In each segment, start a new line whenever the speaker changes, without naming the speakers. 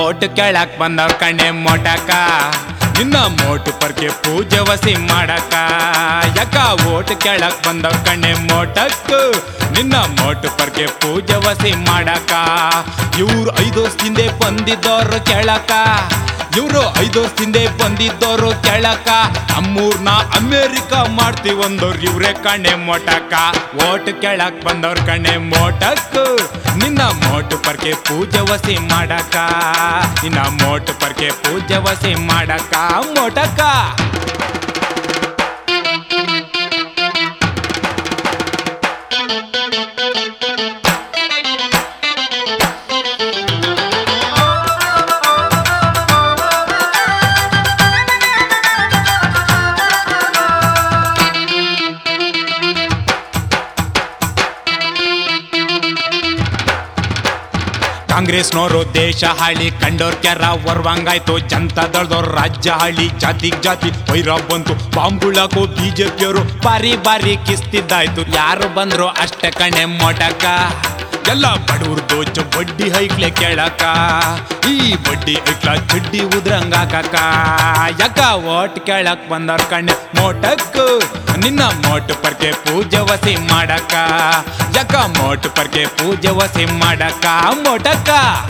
vote ಕೇಳಕ್ ಬಂದವ್ರ ಕಣ್ಣೆ ಮೊಟಕ ನಿನ್ನ ಮೋಟು ಪರ್ಕೆ ಪೂಜೆ ವಸಿ ಮಾಡಕ ಯಾಕ ಓಟ್ ಕೇಳಕ್ ಬಂದವ್ರ ಕಣ್ಣೆ ಮೋಟಕ್ ನಿನ್ನ ಮೋಟು ಪರ್ಕೆ ಪೂಜೆ ವಸಿ ಮಾಡಕ ಇವ್ರು ಐದು ವರ್ಷದಿಂದ ಬಂದಿದ್ದವ್ರು ಕೇಳಕ ಇವ್ರು ಐದು ವರ್ಷದಿಂದ ಬಂದಿದ್ದವ್ರು ಕೇಳಕ ನಮ್ಮೂರ್ನ ಅಮೇರಿಕ ಮಾಡ್ತೀವಂದವ್ರು ಇವ್ರೆ ಕಣ್ಣೆ ಮೊಟಕ ಓಟ್ ಕೇಳಕ್ ಬಂದವ್ರ ಕಣ್ಣೆ ಮೋಟಕ್ ನಿನ್ನ ಮೋಟು ಪರ್ಕೆ ಪೂಜೆ ವಸಿ ಮಾಡಕ ನಿನ್ನ ಮೋಟು ಪರ್ಕೆ ಪೂಜೆ ವಸಿ ಮಾಡಕ ಮೊಟಕ ಕಾಂಗ್ರೆಸ್ನವರು ದೇಶ ಹಾಳಿ ಕಂಡೋರ್ ಕೆರ ವರ್ವಂಗಾಯ್ತು ಜನತಾ ದಳದವ್ರು ರಾಜ್ಯ ಹಾಳಿ ಜಾತಿಗ್ ಜಾತಿ ವೈರ ಬಂತು ಬಾಂಬುಳಕು ಬಿಜೆಪಿಯವರು ಬಾರಿ ಬಾರಿ ಕಿಸ್ತಿದ್ದಾಯ್ತು ಯಾರು ಬಂದ್ರು ಅಷ್ಟೇ ಕಣೆ ಮೊಟಕ ಎಲ್ಲ ಬಡವ್ರು ದೋಚು ಬಡ್ಡಿ ಹೈಕ್ಲೆ ಕೇಳಕ ಈ ಬಡ್ಡಿ ಐಕ್ಲ ಚಡ್ಡಿ ಉದ್ರಂಗಾಕ ಯಾಕ ಓಟ್ ಕೇಳಕ್ ಬಂದವ್ರ ಕಣ್ಣೆ ಮೋಟಕ್ ನಿನ್ನ ಮೋಟು ಪರ್ಕೆ ಪೂಜೆ ವಸಿ ಮಾಡಕ ಯಾಕ ಮೋಟು ಪರ್ಕೆ ಪೂಜೆ ವಸಿ ಮಾಡಕ ಮೊಟಕ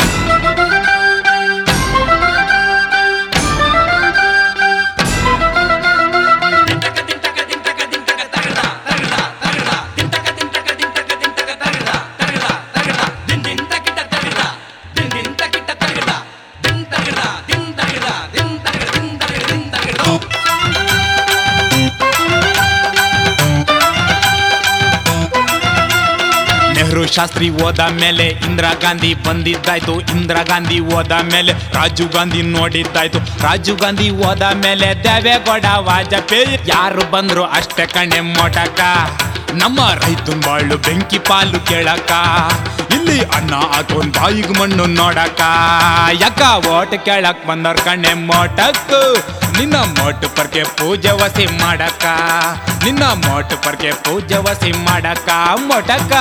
ನೆಹರು ಶಾಸ್ತ್ರಿ ಹೋದ ಮೇಲೆ ಇಂದಿರಾ ಗಾಂಧಿ ಬಂದಿದ್ದಾಯ್ತು ಇಂದಿರಾ ಗಾಂಧಿ ಹೋದ ಮೇಲೆ ರಾಜೀವ್ ಗಾಂಧಿ ನೋಡಿದ್ದಾಯ್ತು ರಾಜೀವ್ ಗಾಂಧಿ ಹೋದ ಮೇಲೆ ದೇವೇಗೌಡ ವಾಜಪೇಯಿ ಯಾರು ಬಂದ್ರು ಅಷ್ಟೇ ಕಣೆ ಮೊಟಕ ನಮ್ಮ ರೈತನ್ ಬಾಳು ಬೆಂಕಿ ಪಾಲು ಕೇಳಕ ಇಲ್ಲಿ ಅನ್ನ ಹಾಕೊಂಡ್ ಬಾಯಿಗೆ ಮಣ್ಣು ನೋಡಕ ಯಾಕ ಓಟ್ ಕೇಳಕ್ ಬಂದವ್ರ ಕಣ್ಣೆ ಮೊಟಕ್ ನಿನ್ನ ಮೋಟು ಪರ್ಕೆ ಪೂಜೆ ವಸಿ ಮಾಡಕ ನಿನ್ನ ಮೋಟು ಪರ್ಕೆ ಪೂಜೆ ವಸಿ ಮಾಡಕ ಮೊಟಕ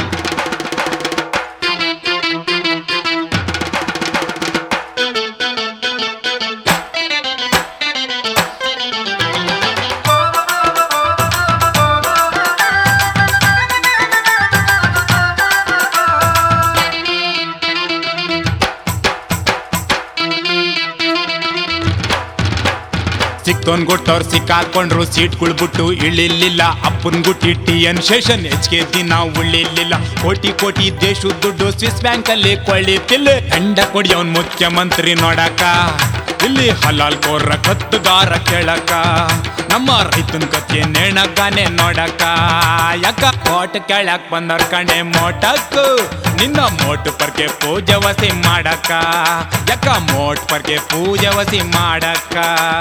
ಸಿಕ್ತೋನ್ ಗುಟ್ಟವ್ರು ಸಿಕ್ಕಾಕೊಂಡ್ರು ಸೀಟ್ಗಳು ಬಿಟ್ಟು ಇಳಿಲಿಲ್ಲ ಅಪ್ಪನ್ ಗುಟ್ಟಿ ಟಿ ಎನ್ ಶೇಷನ್ ಹೆಚ್ಚಿಗೆ ದಿನ ಉಳಿಲಿಲ್ಲ ಕೋಟಿ ಕೋಟಿ ದೇಶದ ದುಡ್ಡು ಸ್ವಿಸ್ ಬ್ಯಾಂಕ್ ಅಲ್ಲಿ ಕೊಳ್ಳಿತಿಲ್ಲ ದಂಡ ಕೊಡಿಯವನ್ ಮುಖ್ಯಮಂತ್ರಿ ನೋಡಕ ಇಲ್ಲಿ ಹಲಾಲ್ ಕೋರ್ರ ಕತ್ತುಗಾರ ಕೇಳಕ ನಮ್ಮ ರೈತನ ಕತ್ತೆ ನೇಣಗಾನೆ ನೋಡಕ ಯಾಕ ಓಟ್ ಕೇಳಕ್ ಬಂದವ್ರ ಕಣೆ ಮೋಟಕ್ ನಿನ್ನ ಮೋಟು ಪರ್ಕೆ ಪೂಜೆ ವಸಿ ಮಾಡಕ ಯಾಕ ಮೋಟ್ ಪರ್ಕೆ ಪೂಜೆ ವಸಿ ಮಾಡಕ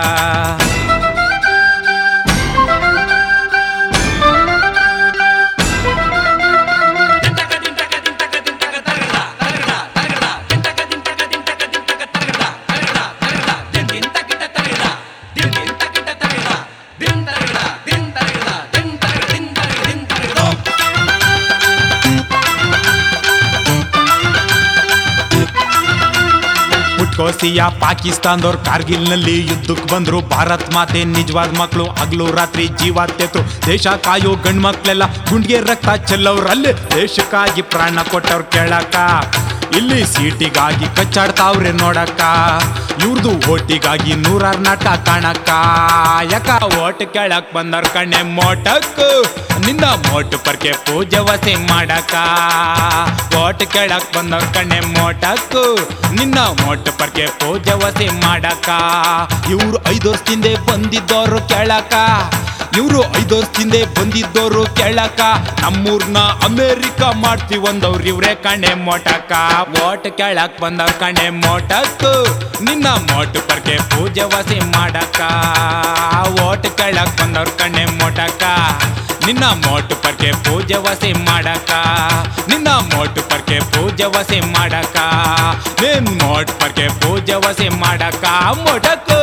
ಪುಟ್ಕೋಸಿಯ ಪಾಕಿಸ್ತಾನದವ್ರು ಕಾರ್ಗಿಲ್ನಲ್ಲಿ ಯುದ್ಧಕ್ಕೆ ಬಂದ್ರು ಭಾರತ್ ಮಾತೆ ನಿಜವಾದ ಮಕ್ಕಳು ಹಗ್ಲು ರಾತ್ರಿ ಜೀವ ತೆತ್ತು ದೇಶ ಕಾಯೋ ಗಂಡ್ ಮಕ್ಳೆಲ್ಲ ಗುಂಡ್ಗೆ ರಕ್ತ ಚೆಲ್ಲವ್ರಲ್ಲಿ ದೇಶಕ್ಕಾಗಿ ಪ್ರಾಣ ಕೊಟ್ಟವ್ರು ಕೇಳಕ ಇಲ್ಲಿ ಸೀಟಿಗಾಗಿ ಕಚ್ಚಾಡ್ತಾವ್ರೆ ನೋಡಕ್ಕ ಇವ್ರದು ಓಟಿಗಾಗಿ ನೂರಾರ್ ನಾಟ ಕಾಣಕ್ಕ ಯಾಕ ಓಟ್ ಕೇಳಕ್ ಬಂದವ್ರ ಕಣ್ಣೆ ಮೋಟಕ್ ನಿನ್ನ ಮೋಟು ಪರ್ಕೆ ಪೂಜೆ ವಸಿ ಮಾಡಕ ಓಟ್ ಕೇಳಕ್ ಬಂದವ್ರ ಕಣ್ಣೆ ಮೋಟಕ್ ನಿನ್ನ ಮೋಟು ಪರ್ಕೆ ಪೂಜೆ ವಸಿ ಮಾಡಕ ಇವ್ರು ಐದು ವರ್ಷದಿಂದ ಬಂದಿದ್ದವ್ರು ಕೇಳಕ ಇವ್ರು ಐದು ವರ್ಷದಿಂದ ಬಂದಿದ್ದವ್ರು ಕೇಳಕ ನಮ್ಮೂರ್ನ ಅಮೇರಿಕ ಮಾಡ್ತೀವಂದವ್ರು ಇವ್ರೆ ಕಣೆ ಮೋಟಕ ಓಟ್ ಕೇಳಕ್ ಬಂದವ್ರ ಕಣೆ ಮೋಟಕ್ ನಿನ್ನ ಮೋಟು ಪರ್ಕೆ ಪೂಜೆ ವಸಿ ಮಾಡಕ ಓಟ್ ಕೇಳಕ್ ಬಂದವ್ರ ಕಣೆ ಮೋಟಕ ನಿನ್ನ ಮೋಟು ಪರ್ಕೆ ಪೂಜೆ ವಸಿ ಮಾಡಕ ನಿನ್ನ ಮೋಟು ಪರ್ಕೆ ಪೂಜೆ ವಸಿ ಮಾಡಕ ನಿನ್ ಮೋಟ್ ಪರ್ಕೆ ಪೂಜೆ ವಸಿ ಮಾಡಕ ಮೊಟಕ